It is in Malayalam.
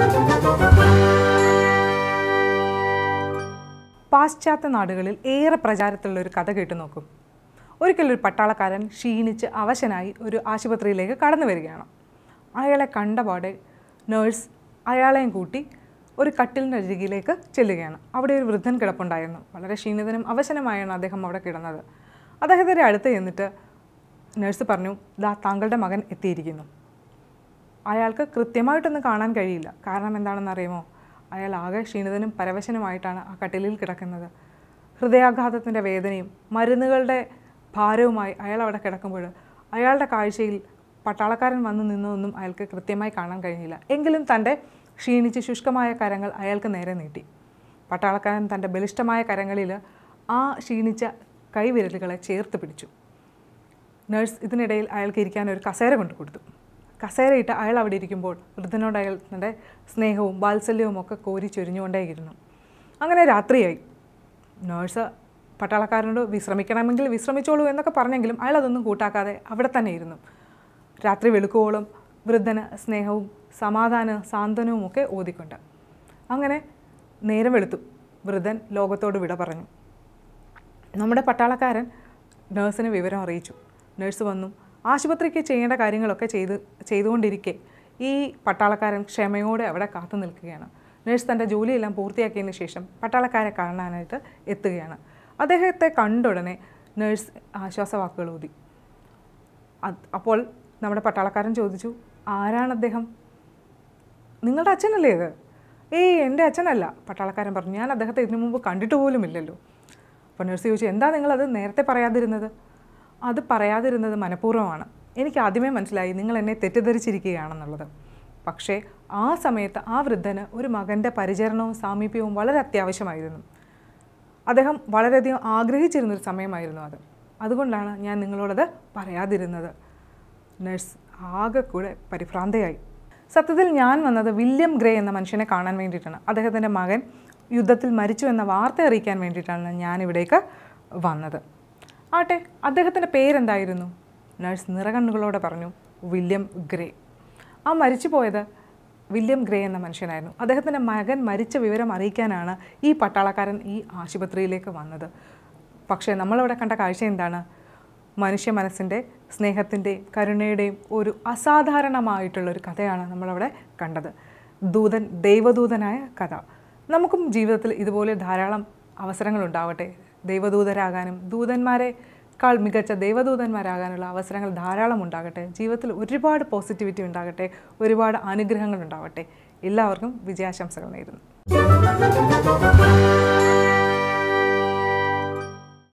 പാശ്ചാത്യ നാടുകളിൽ ഏറെ പ്രചാരത്തിലുള്ള ഒരു കഥ കേട്ടു നോക്കും ഒരിക്കൽ ഒരു പട്ടാളക്കാരൻ ക്ഷീണിച്ച് അവശനായി ഒരു ആശുപത്രിയിലേക്ക് കടന്നു വരികയാണ് അയാളെ കണ്ടപാടെ നേഴ്സ് അയാളെയും കൂട്ടി ഒരു കട്ടിലിൻ്റെ അരികിലേക്ക് ചെല്ലുകയാണ് അവിടെ ഒരു വൃദ്ധൻ കിടപ്പുണ്ടായിരുന്നു വളരെ ക്ഷീണിതനും അവശനുമായാണ് അദ്ദേഹം അവിടെ കിടന്നത് അദ്ദേഹത്തിൻ്റെ അടുത്ത് ചെന്നിട്ട് നേഴ്സ് പറഞ്ഞു ദാ താങ്കളുടെ മകൻ എത്തിയിരിക്കുന്നു അയാൾക്ക് കൃത്യമായിട്ടൊന്നും കാണാൻ കഴിയില്ല കാരണം എന്താണെന്ന് അറിയുമോ അയാൾ ആകെ ക്ഷീണിതനും പരവശനുമായിട്ടാണ് ആ കട്ടിലിൽ കിടക്കുന്നത് ഹൃദയാഘാതത്തിൻ്റെ വേദനയും മരുന്നുകളുടെ ഭാരവുമായി അയാൾ അവിടെ കിടക്കുമ്പോൾ അയാളുടെ കാഴ്ചയിൽ പട്ടാളക്കാരൻ വന്നു നിന്നതൊന്നും അയാൾക്ക് കൃത്യമായി കാണാൻ കഴിഞ്ഞില്ല എങ്കിലും തൻ്റെ ക്ഷീണിച്ച് ശുഷ്കമായ കരങ്ങൾ അയാൾക്ക് നേരെ നീട്ടി പട്ടാളക്കാരൻ തൻ്റെ ബലിഷ്ഠമായ കരങ്ങളിൽ ആ ക്ഷീണിച്ച കൈവിരലുകളെ ചേർത്ത് പിടിച്ചു നഴ്സ് ഇതിനിടയിൽ അയാൾക്ക് ഇരിക്കാൻ ഒരു കസേര കൊണ്ടു കൊടുത്തു കസേരയിട്ട് അയാൾ അവിടെ ഇരിക്കുമ്പോൾ വൃദ്ധനോട് അയാൾ തൻ്റെ സ്നേഹവും വാത്സല്യവും ഒക്കെ കോരി ചൊരിഞ്ഞുകൊണ്ടേയിരുന്നു അങ്ങനെ രാത്രിയായി നേഴ്സ് പട്ടാളക്കാരനോട് വിശ്രമിക്കണമെങ്കിൽ വിശ്രമിച്ചോളൂ എന്നൊക്കെ പറഞ്ഞെങ്കിലും അയാൾ അതൊന്നും കൂട്ടാക്കാതെ അവിടെ തന്നെ ഇരുന്നു രാത്രി വെളുക്കുവോളം വൃദ്ധന് സ്നേഹവും സമാധാനവും സാന്ത്വനവും ഒക്കെ ഓതിക്കൊണ്ട് അങ്ങനെ നേരം വെളുത്തു വൃദ്ധൻ ലോകത്തോട് വിട പറഞ്ഞു നമ്മുടെ പട്ടാളക്കാരൻ നേഴ്സിന് വിവരം അറിയിച്ചു നേഴ്സ് വന്നു ആശുപത്രിക്ക് ചെയ്യേണ്ട കാര്യങ്ങളൊക്കെ ചെയ്ത് ചെയ്തുകൊണ്ടിരിക്കെ ഈ പട്ടാളക്കാരൻ ക്ഷമയോടെ അവിടെ കാത്തു നിൽക്കുകയാണ് നേഴ്സ് തൻ്റെ ജോലിയെല്ലാം പൂർത്തിയാക്കിയതിന് ശേഷം പട്ടാളക്കാരെ കാണാനായിട്ട് എത്തുകയാണ് അദ്ദേഹത്തെ കണ്ടുടനെ നേഴ്സ് ആശ്വാസവാക്കുകൾ ഊതി അത് അപ്പോൾ നമ്മുടെ പട്ടാളക്കാരൻ ചോദിച്ചു ആരാണ് അദ്ദേഹം നിങ്ങളുടെ അച്ഛനല്ലേ ഇത് ഏയ് എൻ്റെ അച്ഛനല്ല പട്ടാളക്കാരൻ പറഞ്ഞു ഞാൻ അദ്ദേഹത്തെ ഇതിനു മുമ്പ് കണ്ടിട്ട് പോലും ഇല്ലല്ലോ അപ്പോൾ നഴ്സ് ചോദിച്ചു എന്താ നിങ്ങളത് നേരത്തെ പറയാതിരുന്നത് അത് പറയാതിരുന്നത് മനഃപൂർവ്വമാണ് എനിക്ക് ആദ്യമേ മനസ്സിലായി നിങ്ങൾ എന്നെ തെറ്റിദ്ധരിച്ചിരിക്കുകയാണെന്നുള്ളത് പക്ഷേ ആ സമയത്ത് ആ വൃദ്ധന് ഒരു മകൻ്റെ പരിചരണവും സാമീപ്യവും വളരെ അത്യാവശ്യമായിരുന്നു അദ്ദേഹം വളരെയധികം ആഗ്രഹിച്ചിരുന്നൊരു സമയമായിരുന്നു അത് അതുകൊണ്ടാണ് ഞാൻ നിങ്ങളോടത് പറയാതിരുന്നത് നഴ്സ് ആകെ കൂടെ പരിഭ്രാന്തയായി സത്യത്തിൽ ഞാൻ വന്നത് വില്യം ഗ്രേ എന്ന മനുഷ്യനെ കാണാൻ വേണ്ടിയിട്ടാണ് അദ്ദേഹത്തിൻ്റെ മകൻ യുദ്ധത്തിൽ മരിച്ചു എന്ന വാർത്ത അറിയിക്കാൻ വേണ്ടിയിട്ടാണ് ഞാൻ ഇവിടേക്ക് വന്നത് ആട്ടെ അദ്ദേഹത്തിൻ്റെ പേരെന്തായിരുന്നു നഴ്സ് നിറകണ്ണുകളോടെ പറഞ്ഞു വില്യം ഗ്രേ ആ മരിച്ചു പോയത് വില്യം ഗ്രേ എന്ന മനുഷ്യനായിരുന്നു അദ്ദേഹത്തിൻ്റെ മകൻ മരിച്ച വിവരം അറിയിക്കാനാണ് ഈ പട്ടാളക്കാരൻ ഈ ആശുപത്രിയിലേക്ക് വന്നത് പക്ഷേ നമ്മളവിടെ കണ്ട കാഴ്ച എന്താണ് മനുഷ്യ മനസ്സിൻ്റെ സ്നേഹത്തിൻ്റെയും കരുണയുടെയും ഒരു അസാധാരണമായിട്ടുള്ള ഒരു കഥയാണ് നമ്മളവിടെ കണ്ടത് ദൂതൻ ദൈവദൂതനായ കഥ നമുക്കും ജീവിതത്തിൽ ഇതുപോലെ ധാരാളം അവസരങ്ങൾ ഉണ്ടാവട്ടെ ദൈവദൂതരാകാനും ദൂതന്മാരെക്കാൾ മികച്ച ദൈവദൂതന്മാരാകാനുള്ള അവസരങ്ങൾ ധാരാളം ഉണ്ടാകട്ടെ ജീവിതത്തിൽ ഒരുപാട് പോസിറ്റിവിറ്റി ഉണ്ടാകട്ടെ ഒരുപാട് അനുഗ്രഹങ്ങൾ ഉണ്ടാവട്ടെ എല്ലാവർക്കും വിജയാശംസകൾ നേരുന്നു